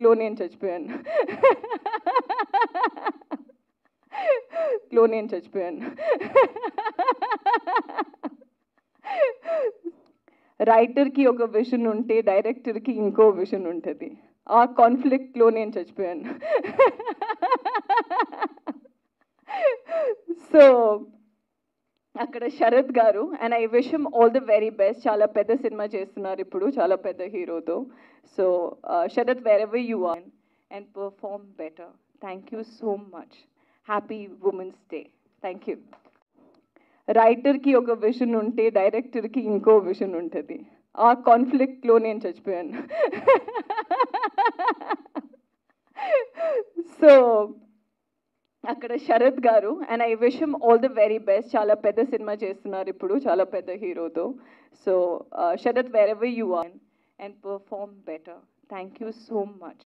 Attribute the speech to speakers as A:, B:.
A: లో నేను చచ్చిపోయాను లో నేను చచ్చిపోయాను రైటర్కి ఒక విజన్ ఉంటే డైరెక్టర్కి ఇంకో విజన్ ఉంటుంది ఆ కాన్ఫ్లిక్ట్లో నేను చచ్చిపోయాను సో అక్కడ Sarath garu and I wish him all the very best చాలా పెద్ద సినిమా చేస్తున్నారు ఇప్పుడు చాలా పెద్ద హీరోతో so Sarath wherever you are and perform better thank you so much happy women's day thank you రైటర్కి ఒక విజన్ ఉంటే డైరెక్టర్కి ఇంకో విజన్ ఉంటుంది ఆ కాన్ఫ్లిక్ట్లో నేను చచ్చిపోయాను సో అక్కడ Sarath garu and I wish him all the very best చాలా పెద్ద సినిమా చేస్తున్నారు ఇప్పుడు చాలా పెద్ద హీరోతో so Sarath wherever you are and perform better thank you so much